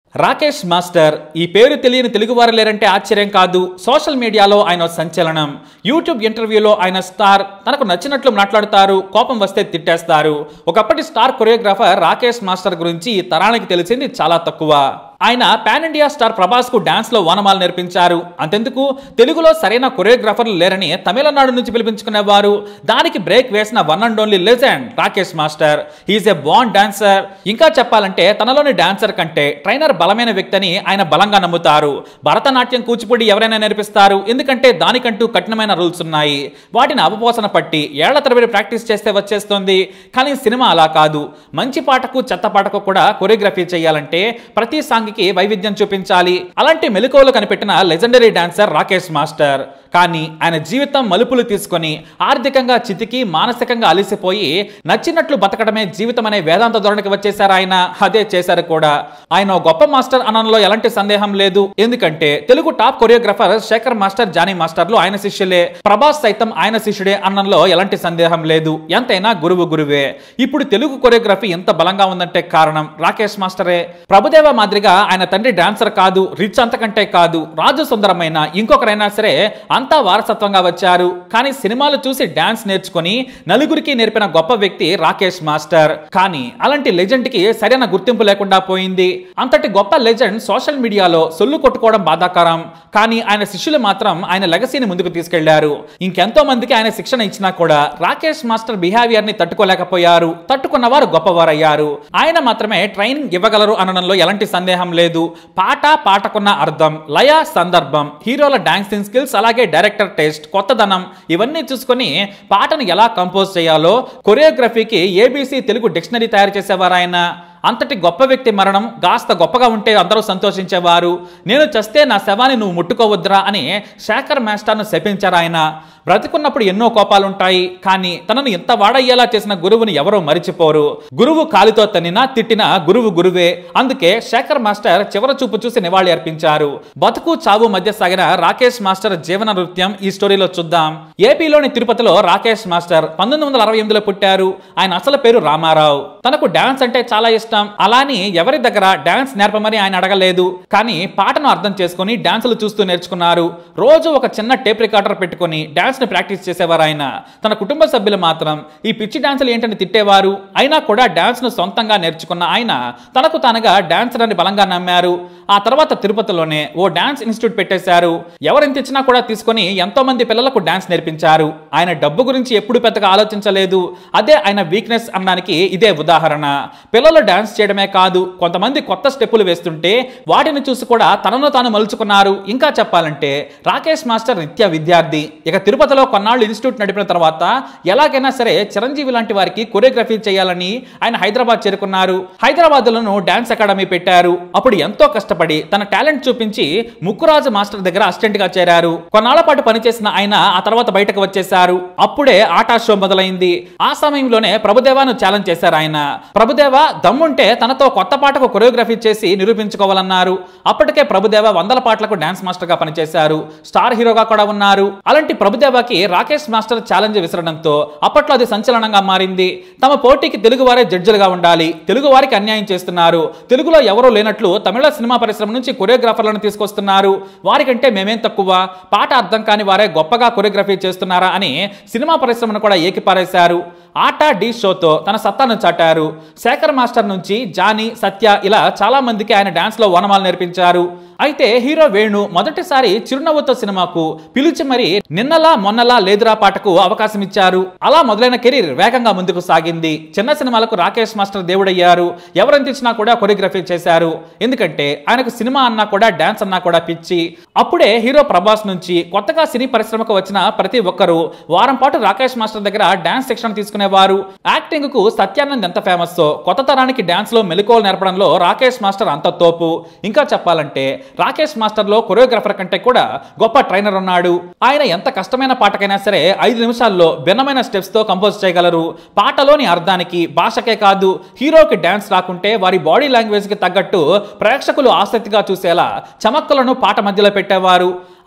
Rakesh master ఈ పేరు తెలియని తెలుగువారు లేరంటే ఆశ్చర్యం కాదు సోషల్ మీడియాలో ఆయన ఓ సంచలనం యూట్యూబ్ ఇంటర్వ్యూలో ఆయన స్టార్ తనకు నచ్చినట్లు మాట్లాడతారు కోపం వస్తే తిట్టేస్తారు ఒకప్పటి స్టార్ కొరియోగ్రాఫర్ రాకేష్ మాస్టర్ గురించి ఈ తరానికి తెలిసింది చాలా తక్కువ ఆయన పాన్ ఇండియా స్టార్ ప్రభాస్ కు డాన్స్ లో వనమాలు నేర్పించారు అంతెందుకు తెలుగులో సరైన కొరియోగ్రాఫర్లు లేరని తమిళనాడు నుంచి పిలిపించుకునేవారు దానికి బ్రేక్ వేసిన one and only legend Rakesh master he's a born dancer ఇంకా చెప్పాలంటే తనలోని డాన్సర్ కంటే ట్రైనర్ బలమైన వ్యక్తి అని ఆయన బలంగా నమ్ముతారు భరతనాట్యం కూచిపూడి ఎవరైనా నేర్పిస్తారు ఎందుకంటే దానికంటూ కఠినమైన రూల్స్ ఉన్నాయి వాటిని అవపోసన పట్టి ఏళ్ల తరబడి ప్రాక్టీస్ చేస్తే వచ్చేస్తుంది కానీ సినిమా అలా కాదు మంచి పాటకు చెత్త పాటకు కూడా కొరియోగ్రఫీ చేయాలంటే ప్రతి సాంగ్కి వైవిధ్యం చూపించాలి అలాంటి మెలకువలు కనిపెట్టిన లెజెండరీ డాన్సర్ రాకేష్ మాస్టర్ కానీ ఆయన జీవితం మలుపులు తీసుకొని ఆర్థికంగా చితికి మానసికంగా అలిసిపోయి నచ్చినట్లు బతకడమే జీవితం అనే వేదాంత ధోరణికి వచ్చేసారు ఆయన అదే చేశారు కూడా ఆయన ఓ గొప్ప మాస్టర్ అనడంలో ఎలాంటి సందేహం లేదు ఎందుకంటే Telugu top choreographer Shekar master Jani మాస్టర్లు ఆయన శిష్యులే ప్రభాస్ సైతం ఆయన శిష్యుడే అనడంలో ఎలాంటి సందేహం లేదు ఎంతైనా గురువు గురువే ఇప్పుడు తెలుగు కొరియోగ్రఫీ ఎంత బలంగా ఉందంటే కారణం రాకేష్ మాస్టరే ప్రభుదేవ మాదిరిగా ఆయన తండ్రి డాన్సర్ కాదు రిచ్ అంతకంటే కాదు రాజు సుందరమైన ఇంకొకరైనా సరే అంతా వారసత్వంగా వచ్చారు కానీ సినిమాలు చూసి డాన్స్ నేర్చుకుని నలుగురికి నేర్పిన గొప్ప వ్యక్తి రాకేష్ మాస్టర్ కానీ అలాంటి లెజెండ్ కి సరైన గుర్తింపు లేకుండా పోయింది అంతటి గొప్ప లెజెండ్ సోషల్ మీడియాలో సొల్లు కొట్టుకోవడం బాధాకరం కానీ ఆయన శిష్యులు మాత్రం ఆయన లెగసీని ముందుకు తీసుకెళ్లారు ఇంకెంతో మందికి ఆయన శిక్షణ ఇచ్చినా కూడా రాకేష్ మాస్టర్ బిహేవియర్ ని తట్టుకోలేకపోయారు తట్టుకున్నవారు గొప్పవారయ్యారు ఆయన మాత్రమే ట్రైనింగ్ ఇవ్వగలరు అనడంలో ఎలాంటి సందేహం లేదు పాట పాటకున్న అర్థం లయ సందర్భం హీరోల డాన్సింగ్ స్కిల్స్ అలాగే డైరెక్టర్ టేస్ట్ కొత్తదనం ఇవన్నీ చూసుకొని పాటను ఎలా కంపోజ్ చేయాలో కొరియోగ్రఫీకి ఏబీసీ తెలుగు డిక్షనరీ తయారు చేసేవారు ఆయన అంతటి గొప్ప వ్యక్తి మరణం కాస్త గొప్పగా ఉంటే అందరూ సంతోషించేవారు నేను చస్తే నా శవాన్ని నువ్వు ముట్టుకోవద్దురా అని శేఖర్ మాస్టర్ను శపించారు ఆయన బ్రతికున్నప్పుడు ఎన్నో కోపాలుంటాయి కానీ తనను ఎంత వాడయ్యేలా చేసిన గురువుని ఎవరో మరిచిపోరు గురువు కాలితో తన్నినా తిట్టిన గురువు గురువే అందుకే శేఖర్ మాస్టర్ చివర చూపు చూసి నివాళి అర్పించారు బతుకు చావు మధ్య సాగిన రాకేష్ మాస్టర్ జీవన నృత్యం ఈ స్టోరీలో చూద్దాం ఏపీలోని తిరుపతిలో రాకేష్ మాస్టర్ పంతొమ్మిది వందల అరవై ఎనిమిదిలో పుట్టారు ఆయన అసలు పేరు రామారావు తనకు డాన్స్ అంటే చాలా ఇష్టం అలాని ఎవరి దగ్గర డాన్స్ నేర్పమని ఆయన అడగలేదు కానీ పాటను అర్థం చేసుకుని డాన్సులు చూస్తూ నేర్చుకున్నారు రోజు ఒక చిన్న టేప్ రికార్డర్ పెట్టుకుని డాన్స్ ని ప్రాక్టీస్ చేసేవారు ఆయన తన కుటుంబ సభ్యులు మాత్రం ఈ పిచ్చి డాన్సులు ఏంటని తిట్టేవారు అయినా కూడా డాన్స్ ను సొంతంగా నేర్చుకున్న ఆయన తనకు తానుగా డాన్సర్ అని బలంగా నమ్మారు ఆ తర్వాత తిరుపతిలోనే ఓ డాన్స్ ఇన్స్టిట్యూట్ పెట్టేశారు ఎవరెంత ఇచ్చినా కూడా తీసుకొని ఎంతో మంది పిల్లలకు డాన్స్ నేర్పించారు ఆయన డబ్బు గురించి ఎప్పుడు పెద్దగా ఆలోచించలేదు అదే ఆయన వీక్నెస్ అనడానికి ఇదే ఉదాహరణ పిల్లలు డాన్స్ చేయడమే కాదు కొంతమంది కొత్త స్టెప్పులు వేస్తుంటే వాటిని చూసి కూడా తనను తాను మలుచుకున్నారు ఇంకా చెప్పాలంటే రాకేష్ మాస్టర్ నిత్య విద్యార్థి ఇక తిరుపతిలో కొన్నాళ్ళు ఇన్స్టిట్యూట్ నడిపిన తర్వాత ఎలాగైనా సరే చిరంజీవి లాంటి వారికి కొరియోగ్రఫీ చేయాలని ఆయన హైదరాబాద్ చేరుకున్నారు హైదరాబాద్ లోను డాన్స్ అకాడమీ పెట్టారు అప్పుడు ఎంతో కష్టపడి తన టాలెంట్ చూపించి ముక్కురాజు మాస్టర్ దగ్గర అసిస్టెంట్ గా చేరారు కొన్నాళ్ల పాటు పనిచేసిన ఆయన ఆ తర్వాత బయటకు వచ్చేశారు అప్పుడే ఆటా షో మొదలైంది ఆ సమయంలోనే ప్రభుదేవాను ఛాలెంజ్ చేశారు ఆయన ప్రభుదేవ దమ్ముంటే తనతో కొత్త పాటకు కొరియోగ్రఫీ చేసి నిరూపించుకోవాలన్నారు అప్పటికే ప్రభుదేవ వందల పాటలకు డాన్స్ మాస్టర్ గా పనిచేశారు స్టార్ హీరోగా కూడా ఉన్నారు అలాంటి ప్రభుదేవాకి రాకేష్ మాస్టర్ ఛాలెంజ్ విసరడంతో అప్పట్లో అది సంచలనంగా మారింది తమ పోటీకి తెలుగు వారే జడ్జిలుగా ఉండాలి తెలుగు వారికి అన్యాయం చేస్తున్నారు తెలుగులో ఎవరూ లేనట్లు తమిళ సినిమా పరిశ్రమ నుంచి కొరియోగ్రాఫర్లను తీసుకొస్తున్నారు వారికంటే మేమేం తక్కువ పాట అర్థం కాని వారే గొప్పగా కొరియోగ్రఫీ చేస్తున్నారా అని సినిమా పరిశ్రమను కూడా ఏకిపారేశారు ఆటా డి షోతో తన సత్తాను చాటారు శేఖర్ మాస్టర్ నుంచి జానీ సత్య ఇలా చాలా మందికి ఆయన డాన్స్ లో వనమాలు నేర్పించారు అయితే హీరో వేణు మొదటిసారి చిరునవ్వుతో సినిమాకు పిలిచి మరి నిన్నలా మొన్నలా లేదురా పాటకు అవకాశం ఇచ్చారు అలా మొదలైన కెరీర్ వేగంగా ముందుకు సాగింది చిన్న సినిమాలకు రాకేష్ మాస్టర్ దేవుడయ్యారు ఎవరెంత ఇచ్చినా కూడా కొరియోగ్రఫీ చేశారు ఎందుకంటే ఆయనకు సినిమా అన్నా కూడా డాన్స్ అన్నా కూడా పిచ్చి అప్పుడే హీరో ప్రభాస్ నుంచి కొత్తగా సినీ పరిశ్రమకు వచ్చిన ప్రతి ఒక్కరూ వారం పాటు రాకేష్ మాస్టర్ దగ్గర డాన్స్ శిక్షణ తీసుకునేవారు యాక్టింగ్ కు సత్యానంద్ ఎంత ఫేమస్ కొత్త తరానికి డాన్స్ లో మెలకువలు నేర్పడంలో రాకేష్ మాస్టర్ అంత తోపు ఇంకా చెప్పాలంటే రాకేష్ మాస్టర్ లో కొరియోగ్రాఫర్ కంటే కూడా గొప్ప ట్రైనర్ ఉన్నాడు ఆయన ఎంత కష్టమైన పాటకైనా సరే ఐదు నిమిషాల్లో భిన్నమైన స్టెప్స్ తో కంపోజ్ చేయగలరు పాటలోని అర్థానికి భాషకే కాదు హీరోకి డాన్స్ రాకుంటే వారి బాడీ లాంగ్వేజ్ కి తగ్గట్టు ప్రేక్షకులు ఆసక్తిగా చూసేలా చమక్కులను పాట మధ్యలో పెట్టేవారు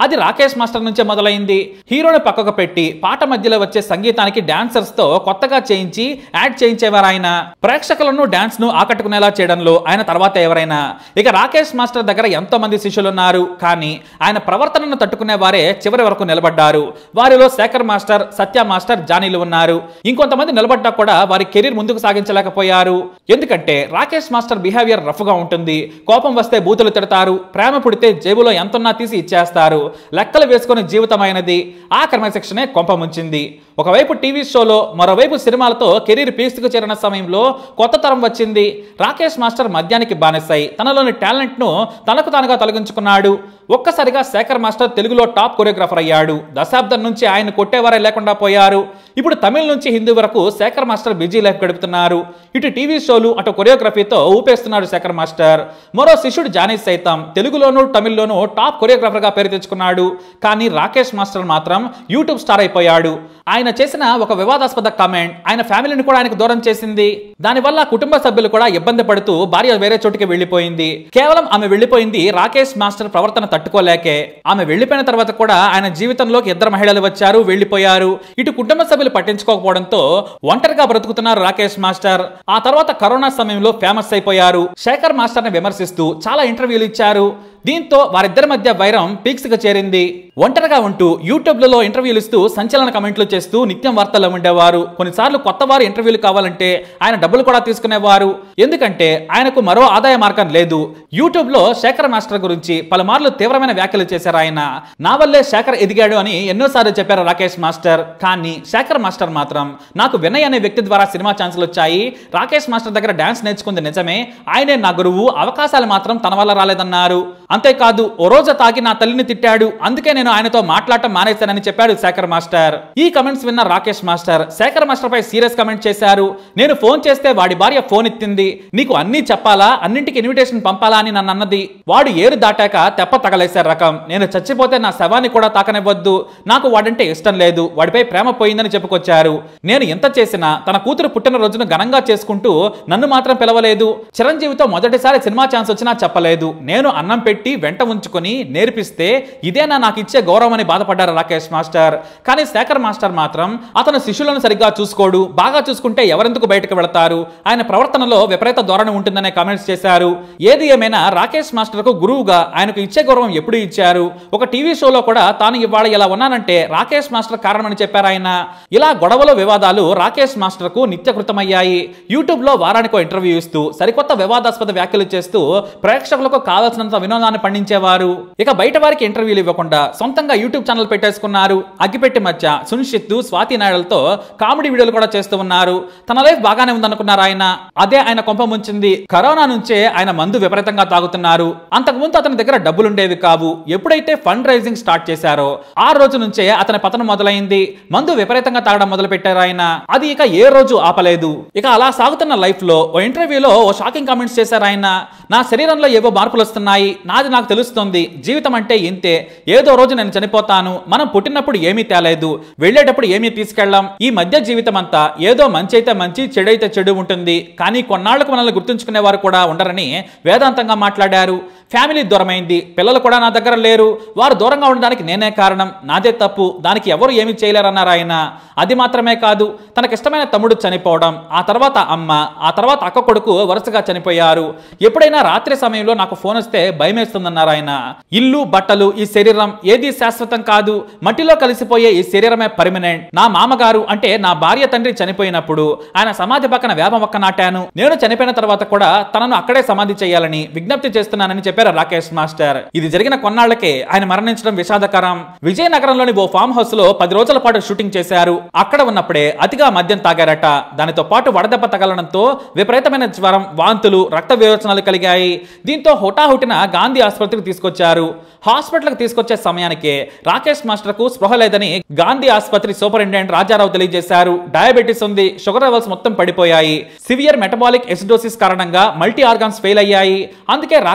అది రాకేష్ మాస్టర్ నుంచే మొదలైంది హీరోని పక్కకు పెట్టి పాట మధ్యలో వచ్చే సంగీతానికి డాన్సర్స్ తో కొత్తగా చేయించి యాడ్ చేయించేవారు ఆయన ప్రేక్షకులను డాన్స్ ను ఆకట్టుకునేలా చేయడంలో ఆయన తర్వాత ఎవరైనా ఇక రాకేష్ మాస్టర్ దగ్గర ఎంతో మంది శిష్యులు ఉన్నారు కానీ ఆయన ప్రవర్తనను తట్టుకునే వారే చివరి వరకు నిలబడ్డారు వారిలో శేఖర్ మాస్టర్ సత్య మాస్టర్ జానీలు ఉన్నారు ఇంకొంతమంది నిలబడ్డా కూడా వారి కెరీర్ ముందుకు సాగించలేకపోయారు ఎందుకంటే రాకేష్ మాస్టర్ బిహేవియర్ రఫ్ గా ఉంటుంది కోపం వస్తే బూతులు తిడతారు ప్రేమ పుడితే జేబులో ఎంతున్నా తీసి ఇచ్చేస్తారు లెక్కలు వేసుకుని జీవితమైనది ఆ క్రమశిక్షణే కొంప ముంచింది ఒకవైపు టీవీ షోలో మరోవైపు సినిమాలతో కెరీర్ పీస్తుకు చేరిన సమయంలో కొత్త తరం వచ్చింది రాకేష్ మాస్టర్ మద్యానికి బానిసై తనలోని టాలెంట్ ను తనకు తానుగా తొలగించుకున్నాడు ఒక్కసారిగా శేఖర్ మాస్టర్ తెలుగులో టాప్ కొరియోగ్రాఫర్ అయ్యాడు దశాబ్దం నుంచి ఆయన కొట్టేవారే లేకుండా పోయారు ఇప్పుడు తమిళ నుంచి హిందీ వరకు శేఖర్ మాస్టర్ బిజీ లైఫ్ గడుపుతున్నారు ఇటు టీవీ షోలు అటు కొరియోగ్రఫీతో ఊపేస్తున్నాడు శేఖర్ మాస్టర్ మరో శిష్యుడు జానీ సైతం తెలుగులోను తమిళ్లోనూ టాప్ కొరియోగ్రాఫర్ గా పేరు తెచ్చుకున్నాడు కానీ రాకేష్ మాస్టర్ మాత్రం యూట్యూబ్ స్టార్ అయిపోయాడు ఆయన చేసిన ఒక వివాదాస్పద కామెంట్ ఆయన ఫ్యామిలీని కూడా ఆయనకు దూరం చేసింది దానివల్ల కుటుంబ సభ్యులు కూడా ఇబ్బంది పడుతూ భార్య వేరే చోటికి వెళ్లిపోయింది కేవలం ఆమె వెళ్లిపోయింది రాకేష్ మాస్టర్ ప్రవర్తన తట్టుకోలేకే ఆమె వెళ్లిపోయిన తర్వాత కూడా ఆయన జీవితంలోకి ఇద్దరు మహిళలు వచ్చారు వెళ్లిపోయారు ఇటు కుటుంబ సభ్యులు పట్టించుకోకపోవడంతో ఒంటరిగా బ్రతుకుతున్నారు రాకేష్ మాస్టర్ ఆ తర్వాత కరోనా సమయంలో ఫేమస్ అయిపోయారు శేఖర్ మాస్టర్ ని విమర్శిస్తూ చాలా ఇంటర్వ్యూలు ఇచ్చారు దీంతో వారిద్దరి మధ్య వైరం పీక్స్ కు చేరింది ఒంటరిగా ఉంటూ యూట్యూబ్లలో ఇంటర్వ్యూలు ఇస్తూ సంచలన కమెంట్లు చేస్తూ నిత్యం వార్తల్లో ఉండేవారు కొన్నిసార్లు కొత్త వారు ఇంటర్వ్యూలు కావాలంటే ఆయన డబ్బులు కూడా తీసుకునేవారు ఎందుకంటే ఆయనకు మరో ఆదాయ మార్గం లేదు యూట్యూబ్ లో శేఖర్ మాస్టర్ గురించి పలుమార్లు తీవ్రమైన వ్యాఖ్యలు చేశారు ఆయన నా వల్లే శేఖర్ ఎదిగాడు అని ఎన్నోసార్లు చెప్పారు రాకేష్ మాస్టర్ కానీ శేఖర్ మాస్టర్ మాత్రం నాకు వినయ్ అనే వ్యక్తి ద్వారా సినిమా ఛాన్సులు వచ్చాయి రాకేష్ మాస్టర్ దగ్గర డాన్స్ నేర్చుకుంది నిజమే ఆయనే నా గురువు అవకాశాలు మాత్రం తన వల్ల రాలేదన్నారు అంతేకాదు ఓ రోజు తాగి నా తల్లిని తిట్టాడు అందుకే నేను ఆయనతో మాట్లాడటం మానేశానని చెప్పాడు శేఖర్ మాస్టర్ ఈ కమెంట్స్ విన్న రాకేష్ మాస్టర్ శేఖర్ మాస్టర్ పై సీరియస్ కమెంట్ చేశారు నేను ఫోన్ చేస్తే వాడి భార్య ఫోన్ ఎత్తింది నీకు అన్నీ చెప్పాలా అన్నింటికి ఇన్విటేషన్ పంపాలా అని నన్ను అన్నది వాడు ఏరు దాటాక తెప్ప తగలేశారు రకం నేను చచ్చిపోతే నా శవాన్ని కూడా తాకనివ్వద్దు నాకు వాడంటే ఇష్టం లేదు వాడిపై ప్రేమ పోయిందని చెప్పుకొచ్చారు నేను ఎంత చేసినా తన కూతురు పుట్టినరోజును ఘనంగా చేసుకుంటూ నన్ను మాత్రం పిలవలేదు చిరంజీవితో మొదటిసారి సినిమా ఛాన్స్ వచ్చినా చెప్పలేదు నేను అన్నం పెట్టి వెంట ఉంచుకొని నేర్పిస్తే ఇదేనా నాకు ఇచ్చే గౌరవం అని బాధపడ్డారు రాకేష్ మాస్టర్ కానీ శేఖర్ మాస్టర్ మాత్రం అతను శిష్యులను సరిగ్గా చూసుకోడు బాగా చూసుకుంటే ఎవరెందుకు బయటకు వెళతారు ఆయన ప్రవర్తనలో విపరీత ధోరణి ఉంటుందనే కామెంట్స్ చేశారు ఏది ఏమైనా రాకేష్ మాస్టర్ కు గురువుగా ఆయనకు ఇచ్చే గౌరవం ఎప్పుడు ఇచ్చారు ఒక టీవీ షోలో కూడా తాను ఇవాళ ఇలా ఉన్నానంటే రాకేష్ మాస్టర్ కారణమని చెప్పారు ఆయన ఇలా గొడవలు వివాదాలు రాకేష్ మాస్టర్ కు నిత్యకృతమయ్యాయి యూట్యూబ్ లో వారానికో ఇంటర్వ్యూ ఇస్తూ సరికొత్త వివాదాస్పద వ్యాఖ్యలు చేస్తూ ప్రేక్షకులకు కావాల్సినంత వినోదాన్ని పండించేవారు ఇక బయట వారికి ఇంటర్వ్యూలు ఇవ్వకుండా సొంతంగా యూట్యూబ్ ఛానల్ పెట్టేసుకున్నారు అగ్గిపెట్టి మధ్య సునిషిత్తు స్వాతి నాయుడులతో కామెడీ వీడియోలు కూడా చేస్తూ ఉన్నారు తన లైఫ్ బాగానే ఉందనుకున్నారు ఆయన అదే ఆయన కొంప ముంచింది కరోనా నుంచే ఆయన మందు విపరీతంగా తాగుతున్నారు అంతకుముందు అతని దగ్గర డబ్బులుండేవి కావు ఎప్పుడైతే ఫండ్ రైజింగ్ స్టార్ట్ చేశారో ఆ రోజు నుంచే అతని పతనం మొదలైంది మందు విపరీతంగా తాగడం మొదలు పెట్టారు ఆయన అది ఇక ఏ రోజు ఆపలేదు ఇక అలా సాగుతున్న లైఫ్ లో ఓ ఇంటర్వ్యూలో ఓ షాకింగ్ కామెంట్స్ చేశారు ఆయన నా శరీరంలో ఏవో మార్పులు వస్తున్నాయి నాది నాకు తెలుస్తుంది జీవితం అంటే ఇంతే ఏదో రోజు నేను చనిపోతాను మనం పుట్టినప్పుడు ఏమీ తేలేదు వెళ్ళేటప్పుడు ఏమీ తీసుకెళ్ళాం ఈ మధ్య జీవితం అంతా ఏదో మంచి అయితే మంచి చెడైతే చెడు ఉంటుంది కానీ కొన్నాళ్లకు మనల్ని గుర్తుంచుకునే వారు కూడా ఉండరని వేదాంతంగా మాట్లాడారు ఫ్యామిలీ దూరమైంది పిల్లలు కూడా నా దగ్గర లేరు వారు దూరంగా ఉండడానికి నేనే కారణం నాదే తప్పు దానికి ఎవరు ఏమీ చేయలేరన్నారు ఆయన అది మాత్రమే కాదు తనకిష్టమైన తమ్ముడు చనిపోవడం ఆ తర్వాత అమ్మ ఆ తర్వాత అక్క కొడుకు వరుసగా చనిపోయారు ఎప్పుడైనా రాత్రి సమయంలో నాకు ఫోన్ వస్తే భయమేస్తుందన్నారు ఆయన ఇల్లు బట్టలు ఈ శరీరం ఏది శాశ్వతం కాదు మట్టిలో కలిసిపోయే ఈ శరీరమే పర్మనెంట్ నా మామగారు అంటే నా భార్య తండ్రి చనిపోయినప్పుడు ఆయన సమాధి పక్కన వేప మొక్క నాటాను నేను చనిపోయిన తర్వాత కూడా తనను అక్కడే సమాధి చేయాలని విజ్ఞప్తి చేస్తున్నానని చెప్పారు రాకేష్ మాస్టర్ ఇది జరిగిన కొన్నాళ్లకే ఆయన మరణించడం విషాదకరం విజయనగరంలోని ఓ ఫామ్ హౌస్ లో పది రోజుల పాటు షూటింగ్ చేశారు అక్కడ ఉన్నప్పుడే అతిగా మద్యం తాగారట దానితో పాటు వడదెబ్బ తగలడంతో విపరీతమైన జ్వరం వాంతులు రక్త విరోచనాలు కలిగాయి దీంతో హుటాహుటిన గాంధీ ఆసుపత్రికి తీసుకొచ్చారు హాస్పిటల్కి తీసుకొచ్చే సమయానికే రాకేష్ మాస్టర్ కు స్పృహ లేదని గాంధీ ఆసుపత్రి సూపరింటెండెంట్ రాజారావు తెలియజేశారు డయాబెటీస్ ఉంది షుగర్ లెవెల్స్ మొత్తం పడిపోయాయి సివియర్ మెటబాలిక్ ఎసిడోసిస్ కారణంగా మల్టీ ఆర్గాన్స్ ఫెయిల్ అయ్యాయి అందుకే రాకేష్ మాస్టర్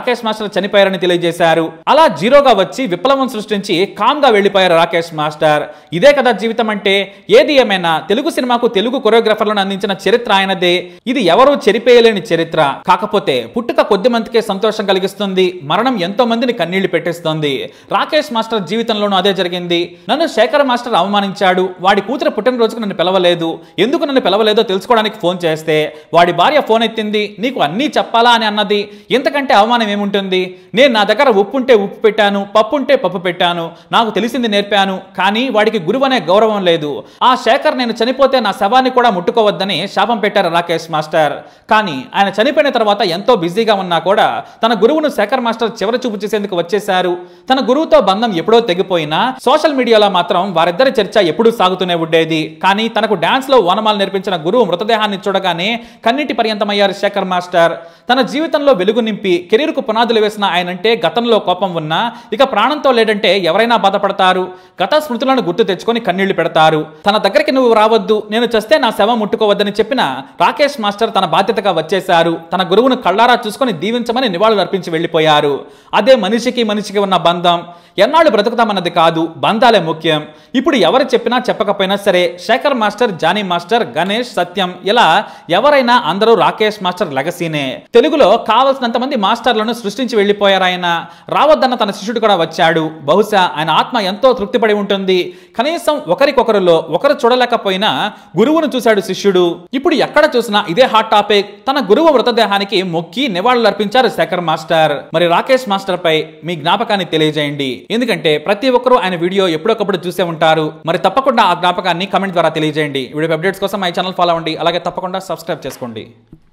మాస్టర్ చనిపోయారని తెలియజేశారు అలా జీరోగా వచ్చి విప్లవం సృష్టించి కామ్ గా వెళ్లిపోయారు రాకేష్ మాస్టర్ ఇదే కదా జీవితం అంటే ఏది ఏమైనా తెలుగు సినిమాకు తెలుగు కొరియోగ్రాఫర్లను అందించిన చరిత్ర ఆయనదే ఇది ఎవరూ చెరిపేయలేని చరిత్ర కాకపోతే పుట్టుక కొద్ది మందికే సంతోషం కలిగిస్తుంది మరణం ఎంతో మందిని కన్నీళ్లు పెట్టేస్తుంది రాకేష్ మాస్టర్ జీవితంలోనూ అదే జరిగింది నన్ను శేఖర్ మాస్టర్ అవమానించాడు వాడి కూతురు పుట్టినరోజుకు నన్ను పిలవలేదు ఎందుకు నన్ను పిలవలేదో తెలుసుకోవడానికి ఫోన్ చేస్తే వాడి భార్య ఫోన్ ఎత్తింది నీకు అన్నీ చెప్పాలా అని అన్నది ఎంతకంటే అవమానం ఏముంటుంది నేను నా దగ్గర ఉప్పు ఉంటే ఉప్పు పెట్టాను పప్పు ఉంటే పప్పు పెట్టాను నాకు తెలిసింది నేర్పాను కానీ వాడికి గురువు అనే గౌరవం లేదు ఆ శేఖర్ నేను చనిపోతే నా శవాన్ని కూడా ముట్టుకోవద్దని శాపం పెట్టారు రాకేష్ మాస్టర్ కానీ ఆయన చనిపోయిన తర్వాత ఎంతో బిజీగా ఉన్నా కూడా తన గురువును శేఖర్ మాస్టర్ చివరి చూపు చేసేందుకు వచ్చేశారు తన గురువుతో బంధం ఎప్పుడో తెగిపోయినా సోషల్ మీడియాలో మాత్రం వారిద్దరి చర్చ ఎప్పుడూ సాగుతూనే ఉండేది కానీ తనకు డాన్స్ లో వనమాలు నేర్పించిన గురువు మృతదేహాన్ని చూడగానే కన్నీటి పర్యంతమయ్యారు శేఖర్ మాస్టర్ తన జీవితంలో వెలుగు నింపి కెరీర్కు పునాదులు వేసిన ఆయనంటే గతంలో కోపం ఉన్నా ఇక ప్రాణంతో లేడంటే ఎవరైనా బాధపడతారు గత స్మృతులను గుర్తు తెచ్చుకొని కన్నీళ్లు పెడతారు తన దగ్గరికి నువ్వు రావద్దు నేను చస్తే నా శవం ముట్టుకోవద్దని చెప్పిన రాకేష్ మాస్టర్ తన బాధ్యతగా వచ్చేశారు తన గురువును కళ్ళారా చూసుకొని దీవించమని నివాళులు అర్పించి వెళ్ళిపోయారు అదే మనిషికి మనిషికి ఉన్న బంధం ఎన్నాళ్ళు బ్రతుకుతామన్నది కాదు బంధాలే ముఖ్యం ఇప్పుడు ఎవరు చెప్పినా చెప్పకపోయినా సరే శేఖర్ మాస్టర్ జానీ మాస్టర్ గణేష్ సత్యం ఇలా ఎవరైనా అందరూ రాకేష్ మాస్టర్ లెగసీనే తెలుగులో కావలసినంత మంది మాస్టర్లను సృష్టించి వెళ్ళిపోయారు ఆయన రావద్దన్న తన శిష్యుడు కూడా వచ్చాడు బహుశా ఆయన ఆత్మ ఎంతో తృప్తిపడి ఉంటుంది కనీసం ఒకరికొకరిలో ఒకరు చూడలేకపోయినా గురువును చూశాడు శిష్యుడు ఇప్పుడు ఎక్కడ చూసినా ఇదే హాట్ టాపిక్ తన గురువు మృతదేహానికి మొక్కి నివాళులు అర్పించారు శేఖర్ మాస్టర్ మరి రాకేష్ మాస్టర్ పై మీ జ్ఞాపకాన్ని తెలియజేయండి ఎందుకంటే ప్రతి ఒక్కరూ ఆయన వీడియో ఎప్పుడొకప్పుడు చూసే ఉంటారు మరి తప్పకుండా ఆ జ్ఞాపకాన్ని కమెంట్ ద్వారా తెలియజేయండి వీడియో అప్డేట్స్ కోసం మై ఛానల్ ఫాలో అవ్వండి అలాగే తప్పకుండా సబ్స్క్రైబ్ చేసుకోండి